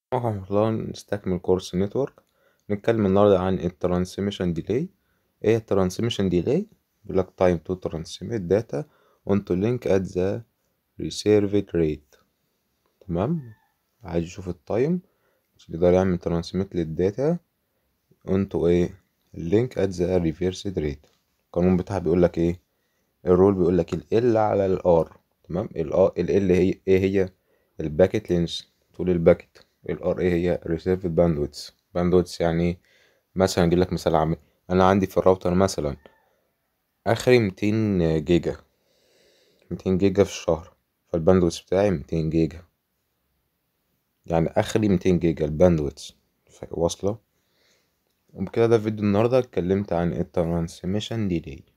ورحمة الله نستكمل كورس نتورك نتكلم النهاردة عن الترانسميشن ديلي ايه الترانسميشن ديلي بيقولك time to transmit data onto link at the reserved rate تمام عايز يشوف التايم عشان يقدر يعمل ترانسميت للداتا onto ايه link at the reversed rate القانون بتاعها بيقولك ايه الرول بيقولك ال L على ال R تمام ال R ال L هي ايه هي الباكت لينس طول الباكت ال R ايه هي reserved bandwidth bandwidth يعني مثلا اجيب لك مثال عملي انا عندي في الراوتر مثلا اخري 200 جيجا 200 جيجا في الشهر فالباندويث بتاعي 200 جيجا يعني اخري 200 جيجا الباندويث واصلة وبكده ده فيديو النهاردة اتكلمت عن الترانسميشن ديلي